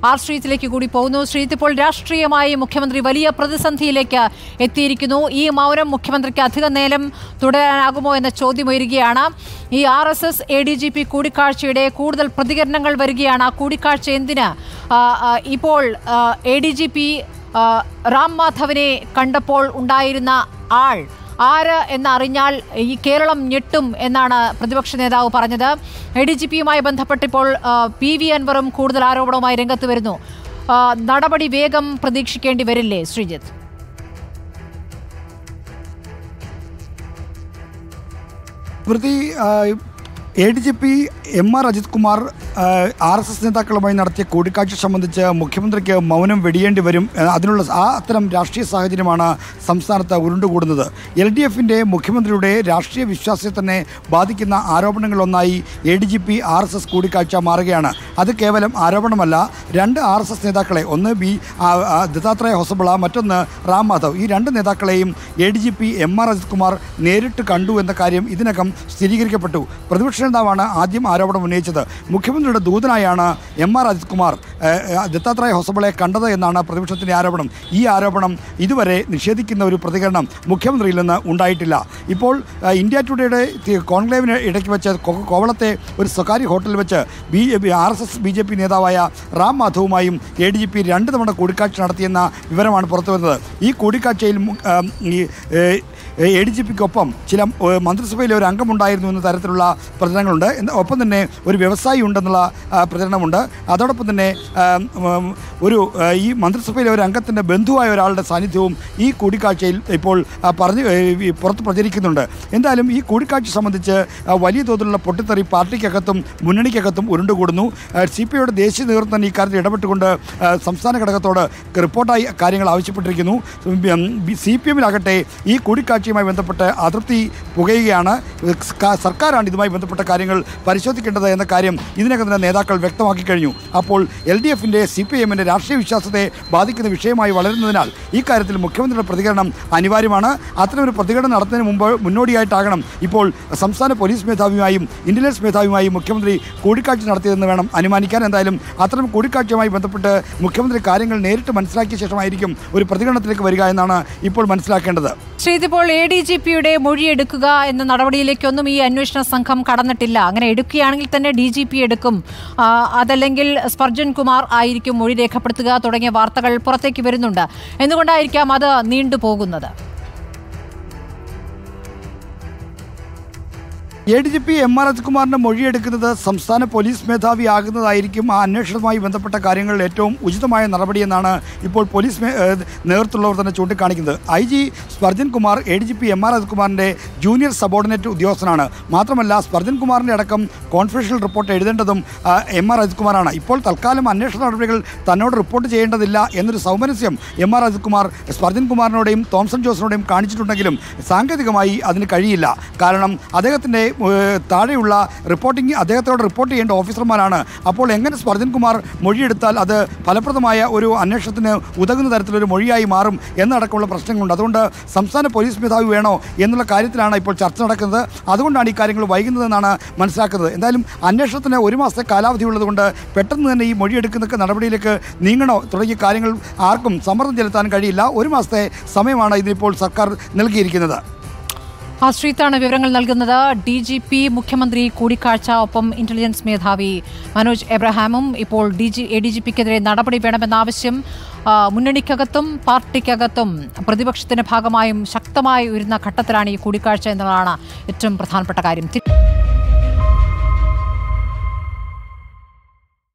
R ശ്രീജിത്തിലേക്ക് കൂടി പോകുന്നു ശ്രീജിത്ത് ഇപ്പോൾ രാഷ്ട്രീയമായി മുഖ്യമന്ത്രി വലിയ പ്രതിസന്ധിയിലേക്ക് എത്തിയിരിക്കുന്നു ഈ മൗനം മുഖ്യമന്ത്രിക്ക് അധിക നേരം തുടരാനാകുമോ എന്ന ചോദ്യം ഉയരുകയാണ് ഈ R S S A D G P കൂടിക്കാഴ്ചയുടെ കൂടുതൽ പ്രതികരണങ്ങൾ വരികയാണ് ആ കൂടിക്കാഴ്ച എന്തിന് ആ, ആ, ഇപ്പോൾ A D G P Ram മാധവനെ കണ്ടപ്പോൾ ഉണ്ടായിരുന്ന ആൾ ആര് എന്നറിഞ്ഞാൽ ഈ കേരളം ഞെട്ടും എന്നാണ് പ്രതിപക്ഷ നേതാവ് പറഞ്ഞത് എ ഡി ജി പിയുമായി ബന്ധപ്പെട്ടിപ്പോൾ ആ, പി വി അൻവറും കൂടുതൽ ആരോപണവുമായി രംഗത്ത് വരുന്നു ആ, നടപടി വേഗം പ്രതീക്ഷിക്കേണ്ടി വരില്ലേ Sreejith Smrithi A D G P M R Ajith Kumar R S S നേതാക്കളുമായി നടത്തിയ കൂടിക്കാഴ്ച സംബന്ധിച്ച് മുഖ്യമന്ത്രിക്ക് മൗനം വെടിയേണ്ടി വരും ഏഹ്, അതിനുള്ള ആ അത്തരം രാഷ്ട്രീയ സാഹചര്യമാണ് സംസ്ഥാനത്ത് ഉരുണ്ടുകൂടുന്നത് എൽ ഡി എഫിൻ്റെ മുഖ്യമന്ത്രിയുടെ രാഷ്ട്രീയ വിശ്വാസത്തെ തന്നെ ബാധിക്കുന്ന ആരോപണങ്ങളൊന്നായി A D G P R S S കൂടിക്കാഴ്ച മാറുകയാണ് അത് കേവലം ആരോപണമല്ല രണ്ട് ആർ എസ് എസ് നേതാക്കളെ ഒന്ന് ബി ആ, ആ, ദത്താത്രേയ ഹൊസബിള മറ്റൊന്ന് റാം മാധവ് ഈ രണ്ട് നേതാക്കളെയും A D G P M R Ajith Kumar നേരിട്ട് കണ്ടു എന്ന കാര്യം ഇതിനകം സ്ഥിരീകരിക്കപ്പെട്ടു പ്രതിപക്ഷ നേതാവാണ് ആദ്യം ആരോപണം ഉന്നയിച്ചത് മുഖ്യമന്ത്രിയുടെ ദൂതനായാണ് എം ആർ അജിത് കുമാർ ഏഹ്, ഏഹ്, ദത്താത്രേയ ഹൊസബിളെ കണ്ടത് എന്നാണ് പ്രതിപക്ഷത്തിൻ്റെ ആരോപണം ഈ ആരോപണം ഇതുവരെ നിഷേധിക്കുന്ന ഒരു പ്രതികരണം മുഖ്യമന്ത്രിയിൽ നിന്ന് ഉണ്ടായിട്ടില്ല ഇപ്പോൾ ഏഹ്, ഇന്ത്യ ടുഡേയുടെ തി- കോൺക്ലേവിന് ഇടയ്ക്ക് വെച്ച് കോ- കോവളത്തെ ഒരു സ്വകാര്യ ഹോട്ടലിൽ വെച്ച് B R S S B J P നേതാവായ റാം മാധവുമായും എ ഡി ജി പി രണ്ട് തവണ കൂടിക്കാഴ്ച നടത്തിയെന്ന വിവരമാണ് പുറത്തു വരുന്നത് ഈ കൂടിക്കാഴ്ചയിൽ മു- ആം, ഈ എ ഡി ജി പിക്കൊപ്പം ചില ഏഹ്, മന്ത്രിസഭയിലെ ഒരു അംഗമുണ്ടായിരുന്നു എന്ന തരത്തിലുള്ള പ്രചരണങ്ങളുണ്ട് എന്ന- ഒപ്പം തന്നെ ഒരു വ്യവസായി ഉണ്ടെന്നുള്ള ആ, പ്രചരണമുണ്ട് അതോടൊപ്പം തന്നെ ആം, ഉം, ഒരു ആ, ഈ മന്ത്രിസഭയിലെ ഒരു അംഗത്തിൻ്റെ ബന്ധുവായ ഒരാളുടെ സാന്നിധ്യവും ഈ കൂടിക്കാഴ്ചയിൽ ഇപ്പോൾ ആ, പറഞ്ഞ് ഏഹ്, ഈ പുറത്ത് പ്രചരിക്കുന്നുണ്ട് എന്തായാലും ഈ കൂടിക്കാഴ്ച സംബന്ധിച്ച് ആ, വലിയ തോതിലുള്ള പൊട്ടിത്തെറി പാർട്ടിക്കകത്തും മുന്നണിക്കകത്തും ഉരുണ്ടുകൂടുന്നു സി പി ഐയുടെ ദേശീയ നേതൃത്വം തന്നെ ഇക്കാര്യത്തിൽ ഇടപെട്ടുകൊണ്ട് ആ, സംസ്ഥാന ഘടകത്തോട് റിപ്പോർട്ടായി കാര്യങ്ങൾ ആവശ്യപ്പെട്ടിരിക്കുന്നു സി പി എമ്മിലാകട്ടെ ഈ കൂടിക്കാഴ്ചയുമായി ബന്ധപ്പെട്ട് അതൃപ്തി പുകയുകയാണ് ക- സർക്കാരാണ് ഇതുമായി ബന്ധപ്പെട്ട കാര്യങ്ങൾ പരിശോധിക്കേണ്ടത് എന്ന കാര്യം ഇതിനകം തന്നെ നേതാക്കൾ വ്യക്തമാക്കി കഴിഞ്ഞു അപ്പോൾ എൽ ഡി എഫിൻ്റെ സി പി എമ്മിൻ്റെ രാഷ്ട്രീയ വിശ്വാസത്തെ ബാധിക്കുന്ന വിഷയമായി വളരുന്നതിനാൽ ഈ കാര്യത്തിൽ മുഖ്യമന്ത്രിയുടെ പ്രതികരണം അനിവാര്യമാണ് അത്തരമൊരു പ്രതികരണം നടത്തുന്നതിന് മുമ്പ് മുന്നോടിയായിട്ടാകണം ഇപ്പോൾ സംസ്ഥാന പോലീസ് മേധാവിയുമായും ഇന്റലിജൻസ് മേധാവിയുമായും മുഖ്യമന്ത്രി കൂടിക്കാഴ്ച നടത്തിയതെന്ന് വേണം അനുമാനിക്കാൻ എന്തായാലും അത്തരം കൂടിക്കാഴ്ചയുമായി ബന്ധപ്പെട്ട് മുഖ്യമന്ത്രി കാര്യങ്ങൾ നേരിട്ട് മനസ്സിലാക്കിയ ശേഷമായിരിക്കും ഒരു പ്രതികരണത്തിലേക്ക് വരിക എന്നാണ് ഇപ്പോൾ മനസ്സിലാക്കേണ്ടത് ശ്രീജിത്ത് ഇപ്പോൾ എ ഡി ജി പിയുടെ മൊഴിയെടുക്കുക എന്ന നടപടിയിലേക്കൊന്നും ഈ അന്വേഷണ സംഘം കടന്നിട്ടില്ല അങ്ങനെ എടുക്കുകയാണെങ്കിൽ തന്നെ ഡി ജി പി എടുക്കും ആ, അതല്ലെങ്കിൽ സ്പർജൻ കുമാർ ആയിരിക്കും മൊഴി രേഖപ്പെടുത്തുക തുടങ്ങിയ വാർത്തകൾ പുറത്തേക്ക് വരുന്നുണ്ട് എന്തുകൊണ്ടായിരിക്കാം അത് നീണ്ടുപോകുന്നത് A D G P M R അജികുമാറിന്റെ മൊഴിയെടുക്കുന്നത് സംസ്ഥാന പോലീസ് മേധാവി ആകുന്നതായിരിക്കും ആ അന്വേഷണവുമായി ബന്ധപ്പെട്ട കാര്യങ്ങളിൽ ഏറ്റവും ഉചിതമായ നടപടിയെന്നാണ് ഇപ്പോൾ പോലീസ് മേ- ഏഹ് നേതൃത്വമുള്ളവർ തന്നെ ചൂണ്ടിക്കാണിക്കുന്നത് I G Spurgeon Kumar A D G P M R അജികുമാറിന്റെ ജൂനിയർ സബോർഡിനേറ്റ് ഉദ്യോഗസ്ഥനാണ് മാത്രമല്ല സ്പർജൻ കുമാറിന്റെ അടക്കം കോൺഫിഡൻഷ്യൽ റിപ്പോർട്ട് എഴുതേണ്ടതും ആ, എം ആർ അജികുമാറാണ് ഇപ്പോൾ തൽക്കാലം അന്വേഷണ നടപടികൾ തന്നോട് റിപ്പോർട്ട് ചെയ്യേണ്ടതില്ല എന്നൊരു സൗമനസ്യം എം ആർ അജികുമാർ സ്പർജൻ കുമാറിനോടെയും തോംസൺ ജോസിനോടെയും കാണിച്ചിട്ടുണ്ടെങ്കിലും സാങ്കേതികമായി അതിന് കഴിയില്ല കാരണം അദ്ദേഹത്തിൻ്റെ ഏഹ്, താഴെയുള്ള റിപ്പോർട്ടിംഗ് അദ്ദേഹത്തോട് റിപ്പോർട്ട് ചെയ്യേണ്ട ഓഫീസർമാരാണ് അപ്പോൾ എങ്ങനെ സ്പർജൻ കുമാർ മൊഴിയെടുത്താൽ അത് ഫലപ്രദമായ ഒരു അന്വേഷണത്തിന് ഉതകുന്ന തരത്തിലൊരു മൊഴിയായി മാറും എന്നടക്കമുള്ള പ്രശ്നങ്ങളുണ്ട് അതുകൊണ്ട് സംസ്ഥാന പോലീസ് മേധാവി വേണോ എന്നുള്ള കാര്യത്തിലാണ് ഇപ്പോൾ ചർച്ച നടക്കുന്നത് അതുകൊണ്ടാണ് ഈ കാര്യങ്ങൾ വൈകുന്നതെന്നാണ് മനസ്സിലാക്കുന്നത് എന്തായാലും അന്വേഷണത്തിന് ഒരു മാസത്തെ കാലാവധി ഉള്ളതുകൊണ്ട് പെട്ടെന്ന് തന്നെ ഈ മൊഴിയെടുക്കുന്ന നടപടിയിലേക്ക് നീങ്ങണോ തുടങ്ങിയ കാര്യങ്ങൾ ആർക്കും സമ്മർദ്ദം ചെലുത്താൻ കഴിയില്ല ഒരു മാസത്തെ സമയമാണ് ഇതിനിപ്പോൾ സർക്കാർ നൽകിയിരിക്കുന്നത് ആശ്രിത്താണ് വിവരങ്ങൾ നൽകുന്നത് ഡി ജി പി മുഖ്യമന്ത്രി കൂടിക്കാഴ്ച ഒപ്പം ഇന്റലിജൻസ് മേധാവി മനോജ് എബ്രഹാമും ഇപ്പോൾ D G A D G പിക്കെതിരെ നടപടി വേണമെന്ന ആവശ്യം ആ, മുന്നണിക്കകത്തും പാർട്ടിക്കകത്തും പ്രതിപക്ഷത്തിന്റെ ഭാഗമായും ശക്തമായി ഉയരുന്ന ഘട്ടത്തിലാണ് ഈ കൂടിക്കാഴ്ച എന്നുള്ളതാണ് ഏറ്റവും പ്രധാനപ്പെട്ട കാര്യം